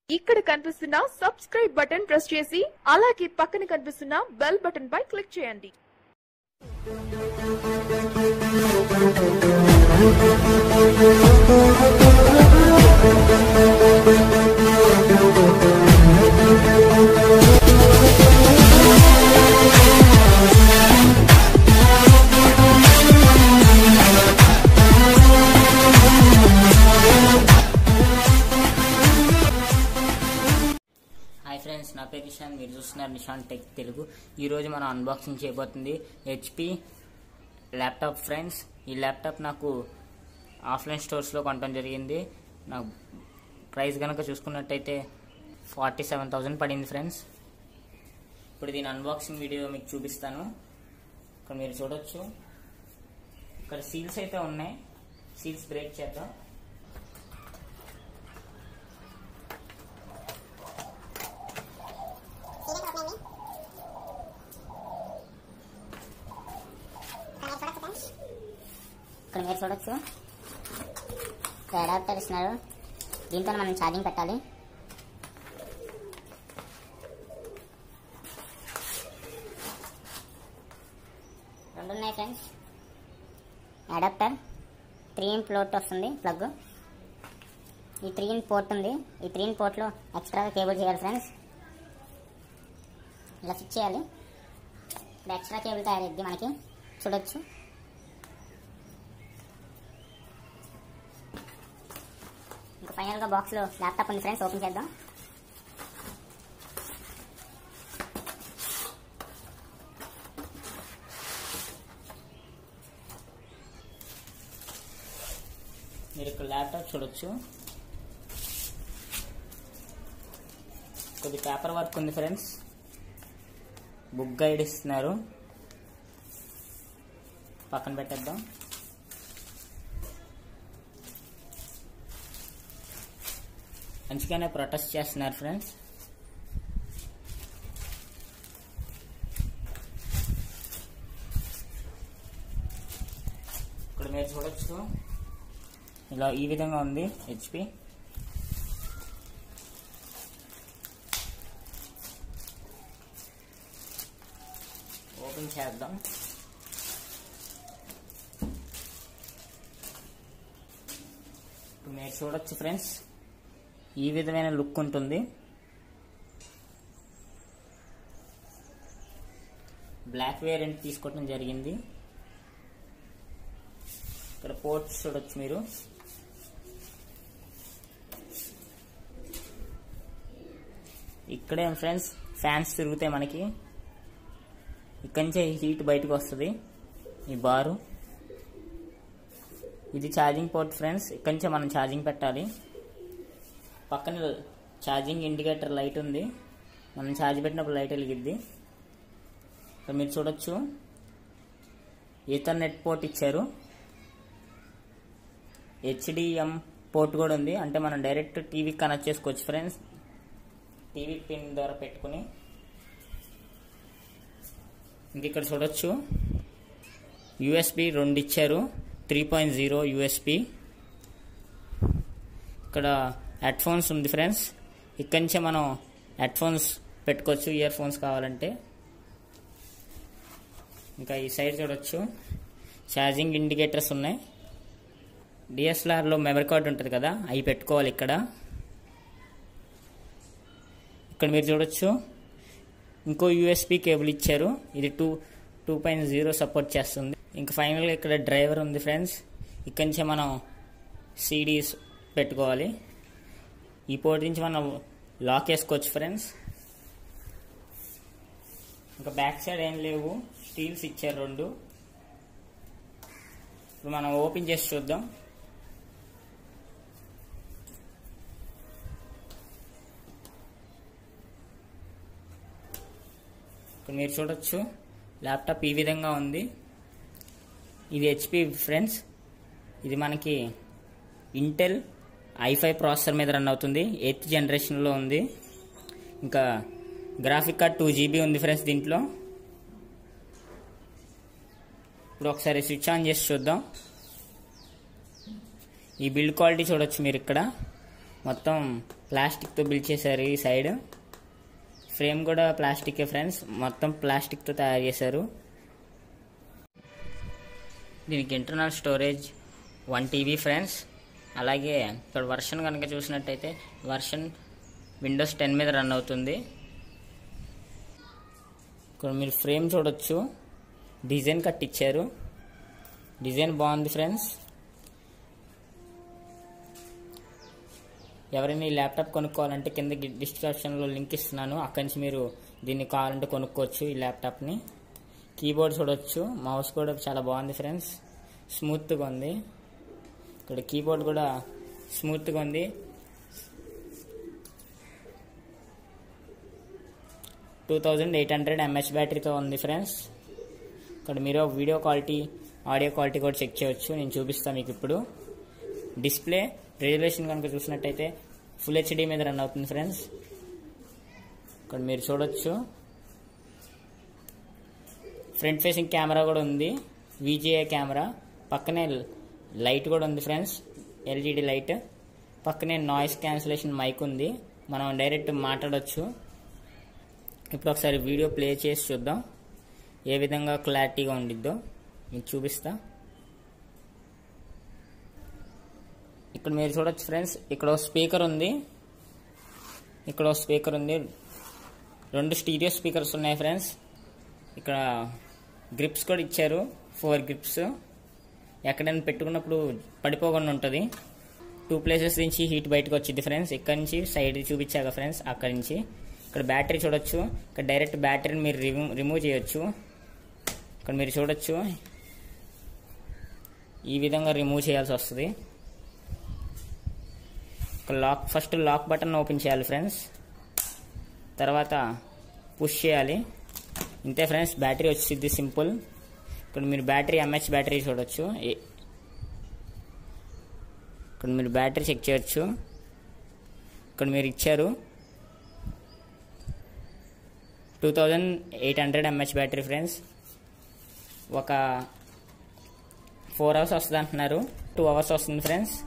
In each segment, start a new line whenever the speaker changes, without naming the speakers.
ఇక్కడ కనిపిస్తున్న subscribe button press చేసి అలాగే పక్కన కనిపిస్తున్న బెల్ బటన్ పై క్లిక్ చేయండి
హాయ్ ఫ్రెండ్స్ నా పేరు నిషాన్ మీరు చూస్తున్నారు నిషాన్ టెక్ తెలుగు ఈరోజు మనం అన్బాక్సింగ్ చేయబోతుంది హెచ్పి ల్యాప్టాప్ ఫ్రెండ్స్ ఈ ల్యాప్టాప్ నాకు ఆఫ్లైన్ స్టోర్స్లో కొనడం జరిగింది నాకు ప్రైస్ కనుక చూసుకున్నట్టయితే ఫార్టీ సెవెన్ థౌజండ్ పడింది ఫ్రెండ్స్ ఇప్పుడు దీని అన్బాక్సింగ్ వీడియో మీకు చూపిస్తాను ఇక్కడ మీరు చూడొచ్చు ఇక్కడ సీల్స్ అయితే ఉన్నాయి సీల్స్ బ్రేక్ చేద్దాం
ఇక్కడ మీరు చూడొచ్చు ఇక్కడ అడాప్టర్ ఇస్తున్నారు దీంతో మనం ఛార్జింగ్ పెట్టాలి రెండు ఉన్నాయి ఫ్రెండ్స్ అడాప్టర్ త్రీ ఇన్ ప్లోట్ వస్తుంది ప్లగ్ ఈ త్రీ ఇన్ పోర్ట్ ఉంది ఈ త్రీ ఇన్ పోర్ట్లో ఎక్స్ట్రాగా కేబుల్ చేయాలి ఫ్రెండ్స్ ఇలా ఫిక్స్ చేయాలి ఇక్కడ ఎక్స్ట్రా కేబుల్ తయారైద్ది మనకి చూడొచ్చు ఇంకా ఫైనల్గా బాక్స్లో ల్యాప్టాప్ ఉంది ఫ్రెండ్స్ ఓపెన్ చేద్దాం
మీరు ఇక్కడ ల్యాప్టాప్ చూడొచ్చు కొద్ది పేపర్ వర్క్ ఉంది ఫ్రెండ్స్ బుక్ గైడ్ ఇస్తున్నారు పక్కన పెట్టేద్దాం మంచిగానే ప్రొటెస్ట్ చేస్తున్నారు ఫ్రెండ్స్ ఇక్కడ మీరు చూడొచ్చు ఇలా ఈ విధంగా ఉంది హెచ్పి ఓపెన్ చేద్దాం ఇప్పుడు మీరు చూడొచ్చు ఫ్రెండ్స్ ఈ విధమైన లుక్ ఉంటుంది బ్లాక్ వేరియంట్ తీసుకోవడం జరిగింది ఇక్కడ పోర్ట్స్ చూడొచ్చు మీరు ఇక్కడే ఫ్రెండ్స్ ఫ్యాన్స్ తిరుగుతాయి మనకి ఇక్కడి నుంచే హీట్ బయటకు వస్తుంది ఈ బారు ఇది ఛార్జింగ్ పోర్ట్ ఫ్రెండ్స్ ఇక్కడి నుంచే మనం ఛార్జింగ్ పెట్టాలి పక్కన ఛార్జింగ్ ఇండికేటర్ లైట్ ఉంది మనం ఛార్జ్ పెట్టినప్పుడు లైట్ వెలిగిద్ది ఇక్కడ మీరు చూడొచ్చు ఈథర్నెట్ పోర్ట్ ఇచ్చారు హెచ్డిఎం పోర్ట్ కూడా ఉంది అంటే మనం డైరెక్ట్ టీవీ కనెక్ట్ చేసుకోవచ్చు ఫ్రెండ్స్ టీవీ పిన్ ద్వారా పెట్టుకుని ఇంక ఇక్కడ చూడొచ్చు యూఎస్బి రెండు ఇచ్చారు త్రీ పాయింట్ జీరో యూఎస్బి ఇక్కడ హెడ్ ఫోన్స్ ఉంది ఫ్రెండ్స్ ఇక్కడి నుంచే మనం హెడ్ ఫోన్స్ పెట్టుకోవచ్చు ఇయర్ ఫోన్స్ కావాలంటే ఇంకా ఈ సైడ్ చూడొచ్చు ఛార్జింగ్ ఇండికేటర్స్ ఉన్నాయి డిఎస్ఎల్ఆర్లో మెమరీ కార్డ్ ఉంటుంది కదా అవి పెట్టుకోవాలి ఇక్కడ ఇక్కడ మీరు చూడొచ్చు ఇంకో యూఎస్బి కేబుల్ ఇచ్చారు ఇది two two point zero support చేస్తుంది ఇంకా ఫైనల్గా ఇక్కడ డ్రైవర్ ఉంది ఫ్రెండ్స్ ఇక్కడి నుంచే మనం సిడీస్ పెట్టుకోవాలి ఈ పోర్ట్ నుంచి మనం లాక్ వేసుకోవచ్చు ఫ్రెండ్స్ ఇంకా బ్యాక్ సైడ్ ఏం లేవు స్టీల్స్ ఇచ్చారు రెండు ఇప్పుడు మనం ఓపెన్ చేసి చూద్దాం ఇక్కడ మీరు చూడొచ్చు ల్యాప్టాప్ ఈ విధంగా ఉంది ఇది హెచ్పి ఫ్రెండ్స్ ఇది మనకి ఇంటెల్ ఐఫై ప్రాసెసర్ మీద రన్ అవుతుంది ఎయిత్ జనరేషన్లో ఉంది ఇంకా గ్రాఫిక్ కార్డ్ టూ జీబీ ఉంది ఫ్రెండ్స్ దీంట్లో ఇప్పుడు ఒకసారి స్విచ్ ఆన్ చేసి చూద్దాం ఈ బిల్డ్ క్వాలిటీ చూడొచ్చు మీరు ఇక్కడ మొత్తం ప్లాస్టిక్తో బిల్డ్ చేశారు ఈ సైడ్ ఫ్రేమ్ కూడా ప్లాస్టికే ఫ్రెండ్స్ మొత్తం ప్లాస్టిక్తో తయారు చేశారు దీనికి internal storage one TB friends అలాగే ఇక్కడ వర్షన్ కనుక చూసినట్టయితే వర్షన్ విండోస్ టెన్ మీద రన్ అవుతుంది ఇక్కడ మీరు ఫ్రేమ్ చూడొచ్చు డిజైన్ కట్టించారు డిజైన్ బాగుంది ఫ్రెండ్స్ ఎవరైనా ఈ ల్యాప్టాప్ కొనుక్కోవాలంటే కింద డిస్క్రిప్షన్లో లింక్ ఇస్తున్నాను అక్కడి నుంచి మీరు దీన్ని కావాలంటే కొనుక్కోవచ్చు ఈ ల్యాప్టాప్ని కీబోర్డ్ చూడొచ్చు మౌస్ కూడా చాలా బాగుంది ఫ్రెండ్స్ స్మూత్గా ఉంది ఇక్కడ కీబోర్డ్ కూడా స్మూత్గా ఉంది two thousand eight hundred M H బ్యాటరీతో ఉంది ఫ్రెండ్స్ ఇక్కడ మీరు వీడియో క్వాలిటీ ఆడియో క్వాలిటీ కూడా చెక్ చేయొచ్చు నేను చూపిస్తాను మీకు ఇప్పుడు డిస్ప్లే రెజల్యూషన్ కనుక చూసినట్టయితే ఫుల్ హెచ్డి మీద రన్ అవుతుంది ఫ్రెండ్స్ ఇక్కడ మీరు చూడొచ్చు ఫ్రంట్ ఫేసింగ్ కెమెరా కూడా ఉంది విజిఏ కెమెరా పక్కనే లైట్ కూడా ఉంది ఫ్రెండ్స్ ఎల్ఈడి లైట్ పక్కనే నాయిస్ క్యాన్సిలేషన్ మైక్ ఉంది మనం డైరెక్ట్ మాట్లాడొచ్చు ఇప్పుడు ఒకసారి వీడియో ప్లే చేసి చూద్దాం ఏ విధంగా క్లారిటీగా ఉండిద్దో మీకు చూపిస్తా ఇక్కడ మీరు చూడొచ్చు ఫ్రెండ్స్ ఇక్కడ ఒక స్పీకర్ ఉంది ఇక్కడ ఒక స్పీకర్ ఉంది రెండు స్టీరియో స్పీకర్స్ ఉన్నాయి ఫ్రెండ్స్ ఇక్కడ గ్రిప్స్ కూడా ఇచ్చారు ఫోర్ గ్రిప్స్ ఎక్కడైనా పెట్టుకున్నప్పుడు పడిపోకుండా ఉంటుంది టూ ప్లేసెస్ నుంచి హీట్ బయటకు వచ్చింది ఫ్రెండ్స్ ఇక్కడ నుంచి సైడ్ చూపించాక ఫ్రెండ్స్ అక్కడి నుంచి ఇక్కడ బ్యాటరీ చూడొచ్చు ఇక్కడ డైరెక్ట్ బ్యాటరీని మీరు రిమూవ్ రిమూవ్ చేయొచ్చు ఇక్కడ మీరు చూడొచ్చు ఈ విధంగా రిమూవ్ చేయాల్సి వస్తుంది ఇక్కడ lock first lock button open చేయాలి ఫ్రెండ్స్ తర్వాత పుష్ చేయాలి ఇంతే ఫ్రెండ్స్ బ్యాటరీ వచ్చింది సింపుల్ ఇక్కడ మీరు బ్యాటరీ ఎంహెచ్ బ్యాటరీ చూడొచ్చు ఏ- ఇక్కడ మీరు బ్యాటరీ చెక్ చేయొచ్చు ఇక్కడ మీరు ఇచ్చారు two thousand eight hundred M H battery friends ఒక ఫోర్ అవర్స్ వస్తుంది అంటున్నారు టూ అవర్స్ వస్తుంది ఫ్రెండ్స్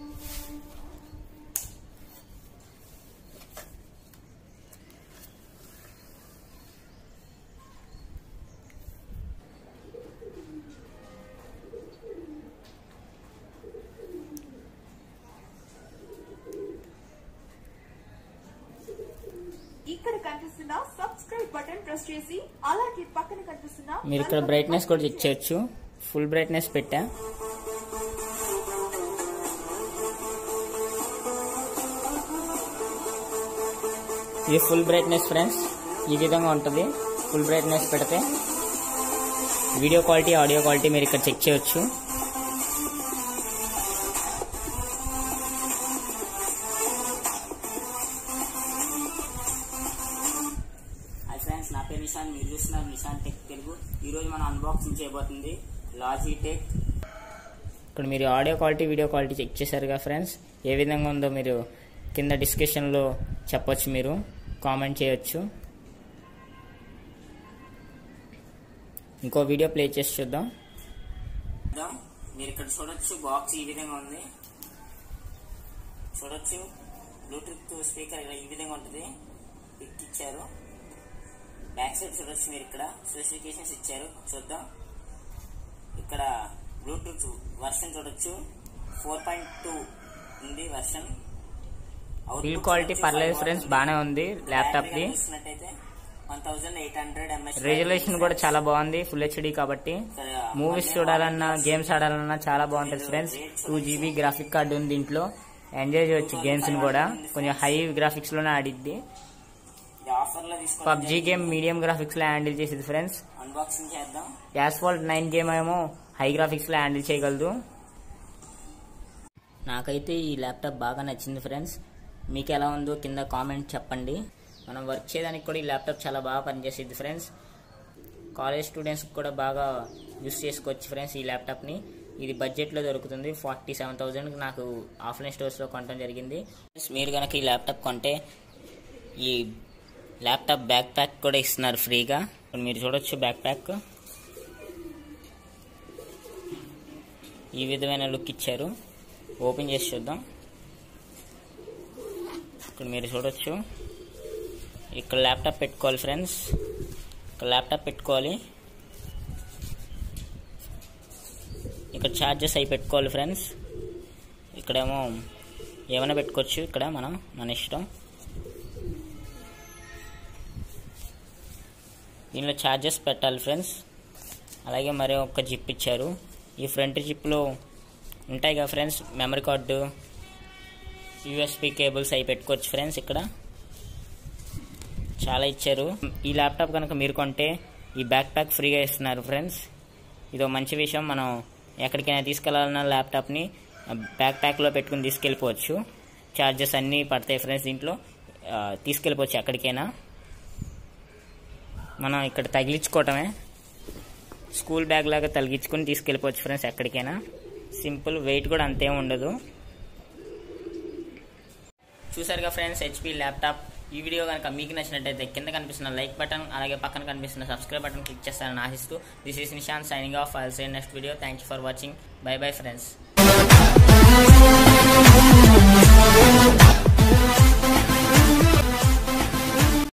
ఇక్కడ కనిపిస్తున్న సబ్స్క్రైబ్ బటన్ ప్రెస్ చేసి అలాగే పక్కన కనిపిస్తున్న
మీరు ఇక్కడ
bell
బ్రైట్నెస్
button
కూడా చెక్ చేయొచ్చు ఫుల్ బ్రైట్నెస్ పెట్టా ఇది ఫుల్ బ్రైట్నెస్ ఫ్రెండ్స్ ఈ విధంగా ఉంటుంది ఫుల్ బ్రైట్నెస్ పెడితే వీడియో క్వాలిటీ ఆడియో క్వాలిటీ మీరు ఇక్కడ చెక్ చేయొచ్చు హాయ్ ఫ్రెండ్స్ నా పేరు నిషాన్ మీరు చూస్తున్నారు నిషాన్ టెక్ తెలుగు ఈరోజు మనం అన్బాక్సింగ్ చేయబోతుంది లాజిటెక్ ఇక్కడ మీరు audio quality video quality check చేశారుగా ఫ్రెండ్స్ ఏ విధంగా ఉందో మీరు కింద డిస్క్రిప్షన్లో చెప్పొచ్చు మీరు కామెంట్ చేయొచ్చు ఇంకో వీడియో ప్లే చేసి చూద్దాం మీరు ఇక్కడ చూడొచ్చు బాక్స్ ఈ విధంగా ఉంది చూడొచ్చు బ్లూటూత్ స్పీకర్ ఇలా ఈ విధంగా ఉంటుంది పిక్ ఇచ్చారు బ్యాక్ సైడ్ చూడొచ్చు మీరు ఇక్కడ స్పెసిఫికేషన్స్ ఇచ్చారు చూద్దాం ఇక్కడ బ్లూటూత్ వర్షన్ చూడొచ్చు ఫోర్ పాయింట్ టూ ఉంది వర్షన్ బిల్ క్వాలిటీ పర్లేదు ఫ్రెండ్స్ బాగానే ఉంది ల్యాప్టాప్ ది రెజల్యూషన్ కూడా చాలా బాగుంది ఫుల్ హెచ్డి కాబట్టి మూవీస్ చూడాలన్నా గేమ్స్ ఆడాలన్నా చాలా బాగుంటుంది friends two GB graphic card ఉంది దీంట్లో ఎంజాయ్ చేయొచ్చు గేమ్స్ ని కూడా కొంచెం హై గ్రాఫిక్స్ లోనే ఆడిద్ది పబ్జీ గేమ్ మీడియం గ్రాఫిక్స్ లో హ్యాండిల్ చేసేది ఫ్రెండ్స్
అన్బాక్సింగ్ చేద్దాం
యాస్ఫాల్ట్ నైన్ గేమ్ ఏమో హై గ్రాఫిక్స్ లో హ్యాండిల్ చేయగలదు నాకైతే ఈ ల్యాప్టాప్ బాగా నచ్చింది ఫ్రెండ్స్ మీకు ఎలా ఉందో కింద కామెంట్ చెప్పండి మనం వర్క్ చేయడానికి కూడా ఈ ల్యాప్టాప్ చాలా బాగా పనిచేసేది ఫ్రెండ్స్ కాలేజ్ స్టూడెంట్స్ కూడా బాగా యూస్ చేసుకోవచ్చు ఫ్రెండ్స్ ఈ ల్యాప్టాప్ని ఇది బడ్జెట్లో దొరుకుతుంది ఫార్టీ సెవెన్ థౌజండ్కి నాకు ఆఫ్లైన్ స్టోర్స్లో కొనడం జరిగింది మీరు కనుక ఈ ల్యాప్టాప్ కొంటే ఈ ల్యాప్టాప్ బ్యాక్ ప్యాక్ కూడా ఇస్తున్నారు ఫ్రీగా ఇప్పుడు మీరు చూడొచ్చు బ్యాక్ ప్యాక్ ఈ విధమైన లుక్ ఇచ్చారు ఓపెన్ చేసి చూద్దాం ఇక్కడ మీరు చూడొచ్చు ఇక్కడ ల్యాప్టాప్ పెట్టుకోవాలి ఫ్రెండ్స్ ఇక్కడ ల్యాప్టాప్ పెట్టుకోవాలి ఇక్కడ ఛార్జెస్ అవి పెట్టుకోవాలి ఫ్రెండ్స్ ఇక్కడేమో ఏమైనా పెట్టుకోవచ్చు ఇక్కడ మనం మన ఇష్టం దీనిలో ఛార్జెస్ పెట్టాలి ఫ్రెండ్స్ అలాగే మరి ఒక జిప్ ఇచ్చారు ఈ ఫ్రంట్ జిప్లో ఉంటాయి కదా friends memory card USB cables అవి పెట్టుకోవచ్చు ఫ్రెండ్స్ ఇక్కడ చాలా ఇచ్చారు ఈ ల్యాప్టాప్ కనుక మీరు కొంటే ఈ బ్యాక్ ప్యాక్ ఫ్రీగా ఇస్తున్నారు ఫ్రెండ్స్ ఇదో మంచి విషయం మనం ఎక్కడికైనా తీసుకెళ్లాలన్న ల్యాప్టాప్ని బ్యాక్ ప్యాక్లో పెట్టుకుని తీసుకెళ్ళిపోవచ్చు ఛార్జెస్ అన్నీ పడతాయి ఫ్రెండ్స్ దీంట్లో ఆ, తీసుకెళ్ళిపోవచ్చు ఎక్కడికైనా మనం ఇక్కడ తగిలించుకోవటమే స్కూల్ బ్యాగ్ లాగా తగిలించుకొని తీసుకెళ్ళిపోవచ్చు ఫ్రెండ్స్ ఎక్కడికైనా సింపుల్ వెయిట్ కూడా అంతేం ఉండదు చూసారుగా ఫ్రెండ్స్ హెచ్పి ల్యాప్టాప్ ఈ వీడియో కనుక మీకు నచ్చినట్టయితే కింద కనిపిస్తున్న లైక్ బటన్ అలాగే పక్కన కనిపిస్తున్న సబ్స్క్రైబ్ బటన్ క్లిక్ చేస్తారని ఆశిస్తూ this is Nishan signing off I'll say next video thank you for watching bye bye friends